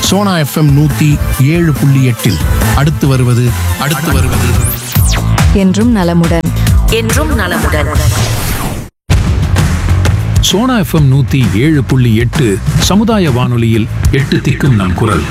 Sona FM நூத்தி ஏழு புள்ளி எட்டில் அடுத்து வருவது அடுத்து வருவது என்றும் நலமுடன் என்றும் நலமுடன் சோனா எஃப்எம் நூத்தி ஏழு புள்ளி எட்டு சமுதாய வானொலியில் எட்டு திக்கும் நம் குரல்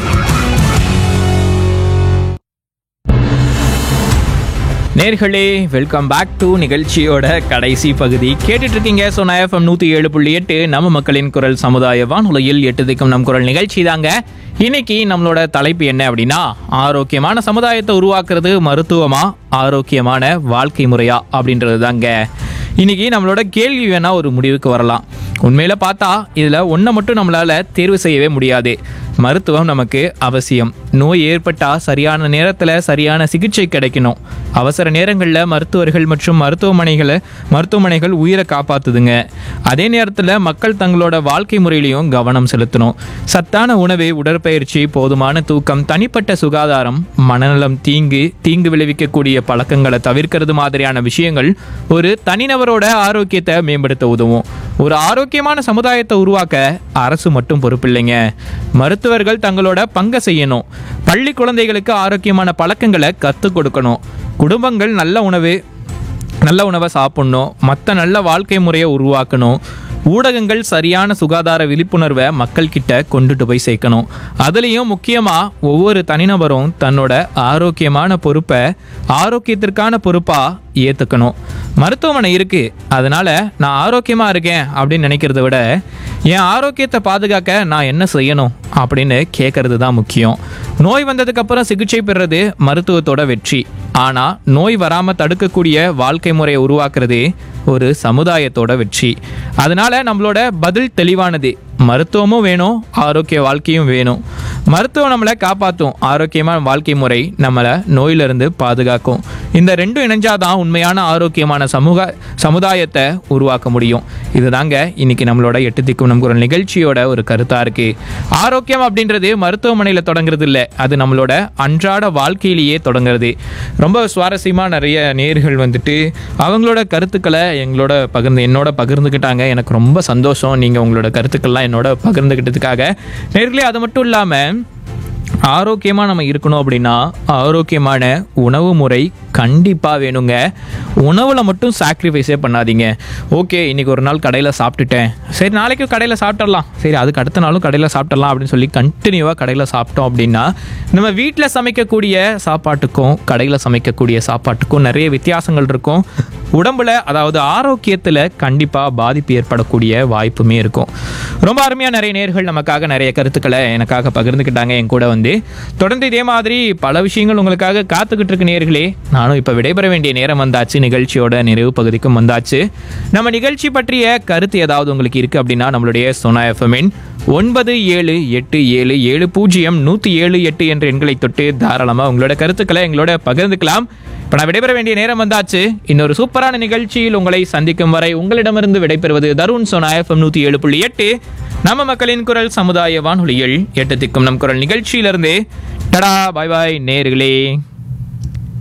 நேர்களே வெல்கம் பேக் டு நிகழ்ச்சியோட கடைசி பகுதி கேட்டுட்டு இருக்கீங்க சோனா எஃப்எம் நூற்றி ஏழு புள்ளி எட்டு நம்ம மக்களின் குரல் சமுதாய வானொலியில் எட்டு திக்கும் நம் குரல் நிகழ்ச்சி தாங்க இன்னைக்கு நம்மளோட தலைப்பு என்ன அப்படின்னா ஆரோக்கியமான சமுதாயத்தை உருவாக்குறது மருத்துவமா ஆரோக்கியமான வாழ்க்கை முறையா அப்படின்றது தாங்க இன்னைக்கு நம்மளோட கேள்வி வேணா ஒரு முடிவுக்கு வரலாம் உண்மையில பார்த்தா இதுல ஒன்றை மட்டும் நம்மளால தேர்வு செய்யவே முடியாது மருத்துவம் நமக்கு அவசியம் நோய் ஏற்பட்டா சரியான நேரத்தில் சரியான சிகிச்சை கிடைக்கணும் அவசர நேரங்களில் மருத்துவர்கள் மற்றும் மருத்துவமனைகளை மருத்துவமனைகள் உயிரை காப்பாத்துதுங்க அதே நேரத்தில் மக்கள் தங்களோட வாழ்க்கை முறையிலையும் கவனம் செலுத்தணும் சத்தான உணவு உடற்பயிற்சி போதுமான தூக்கம் தனிப்பட்ட சுகாதாரம் மனநலம் தீங்கு தீங்கு விளைவிக்கக்கூடிய பழக்கங்களை தவிர்க்கிறது மாதிரியான விஷயங்கள் ஒரு தனிநபரோட ஆரோக்கியத்தை மேம்படுத்த உதவும் ஒரு ஆரோக்கியமான சமுதாயத்தை உருவாக்க அரசு மட்டும் பொறுப்பில்லைங்க மருத்துவர்கள் தங்களோட பங்கை செய்யணும் பள்ளி குழந்தைகளுக்கு ஆரோக்கியமான பழக்கங்களை கற்றுக் கொடுக்கணும் குடும்பங்கள் நல்ல உணவு நல்ல உணவை சாப்பிடணும் மற்ற நல்ல வாழ்க்கை முறையை உருவாக்கணும் ஊடகங்கள் சரியான சுகாதார விழிப்புணர்வை மக்கள்கிட்ட கொண்டுட்டு போய் சேர்க்கணும் அதுலேயும் முக்கியமாக ஒவ்வொரு தனிநபரும் தன்னோட ஆரோக்கியமான பொறுப்பை ஆரோக்கியத்திற்கான பொறுப்பாக ஏற்றுக்கணும் மருத்துவமனை இருக்குது அதனால் நான் ஆரோக்கியமாக இருக்கேன் அப்படின்னு நினைக்கிறத விட என் ஆரோக்கியத்தை பாதுகாக்க நான் என்ன செய்யணும் அப்படின்னு கேட்கறது தான் முக்கியம் நோய் வந்ததுக்கப்புறம் சிகிச்சை பெறுறது மருத்துவத்தோட வெற்றி ஆனால் நோய் வராமல் தடுக்கக்கூடிய வாழ்க்கை முறையை உருவாக்குறது ஒரு சமுதாயத்தோட வெற்றி அதனால நம்மளோட பதில் தெளிவானது மருத்துவமும் வேணும் ஆரோக்கிய வாழ்க்கையும் வேணும் மருத்துவம் நம்மளை காப்பாற்றும் ஆரோக்கியமான வாழ்க்கை முறை நம்மளை நோயிலிருந்து பாதுகாக்கும் இந்த ரெண்டும் இணைஞ்சாதான் உண்மையான ஆரோக்கியமான சமூக சமுதாயத்தை உருவாக்க முடியும் இதுதாங்க இன்னைக்கு நம்மளோட எட்டு திக்கும் நம் குரல் நிகழ்ச்சியோட ஒரு கருத்தாக இருக்கு ஆரோக்கியம் அப்படின்றது மருத்துவமனையில் தொடங்குறது இல்லை அது நம்மளோட அன்றாட வாழ்க்கையிலேயே தொடங்குறது ரொம்ப சுவாரஸ்யமாக நிறைய நேர்கள் வந்துட்டு அவங்களோட கருத்துக்களை எங்களோட பகிர்ந்து என்னோட பகிர்ந்துக்கிட்டாங்க எனக்கு ரொம்ப சந்தோஷம் நீங்கள் உங்களோட கருத்துக்கள்லாம் என்னோட பகிர்ந்துக்கிட்டதுக்காக நேர்களே அது மட்டும் இல்லாமல் ஆரோக்கியமாக நம்ம இருக்கணும் அப்படின்னா ஆரோக்கியமான உணவு முறை கண்டிப்பாக வேணுங்க உணவில் மட்டும் சாக்ரிஃபைஸே பண்ணாதீங்க ஓகே இன்றைக்கி ஒரு நாள் கடையில் சாப்பிட்டுட்டேன் சரி நாளைக்கு கடையில் சாப்பிட்றலாம் சரி அதுக்கு அடுத்த நாளும் கடையில் சாப்பிட்றலாம் அப்படின்னு சொல்லி கண்டினியூவாக கடையில் சாப்பிட்டோம் அப்படின்னா நம்ம வீட்டில் சமைக்கக்கூடிய சாப்பாட்டுக்கும் கடையில் சமைக்கக்கூடிய சாப்பாட்டுக்கும் நிறைய வித்தியாசங்கள் இருக்கும் உடம்புல அதாவது ஆரோக்கியத்தில் கண்டிப்பாக பாதிப்பு ஏற்படக்கூடிய வாய்ப்புமே இருக்கும் ரொம்ப அருமையாக நிறைய நேர்கள் நமக்காக நிறைய கருத்துக்களை எனக்காக பகிர்ந்துக்கிட்டாங்க என் கூட வந்து தொடர்ந்து இதே மாதிரி பல விஷயங்கள் உங்களுக்காக காத்துக்கிட்டு இருக்கு நேர்களே நானும் இப்போ விடைபெற வேண்டிய நேரம் வந்தாச்சு நிகழ்ச்சியோட நிறைவு பகுதிக்கும் வந்தாச்சு நம்ம நிகழ்ச்சி பற்றிய கருத்து ஏதாவது உங்களுக்கு இருக்குது அப்படின்னா நம்மளுடைய சோனா எஃப்எம்என் ஒன்பது ஏழு எட்டு ஏழு ஏழு பூஜ்ஜியம் நூற்றி ஏழு எட்டு என்ற எண்களை தொட்டு தாராளமாக உங்களோட கருத்துக்களை எங்களோட பகிர்ந்துக்கலாம் இப்போ நான் விடைபெற வேண்டிய நேரம் வந்தாச்சு இன்னொரு சூப்பரான நிகழ்ச்சியில் உங்களை சந்திக்கும் வரை உங்களிடமிருந்து விடைபெறுவது தருண் சோனா எஃப்எம் நூற்றி ஏழு புள்ளி எட்டு நம்ம மக்களின் குரல் சமுதாய வானொலியில் எட்டு திக்கும் நம் குரல் நிகழ்ச்சியிலிருந்து டடா பாய் பாய் நேர்களே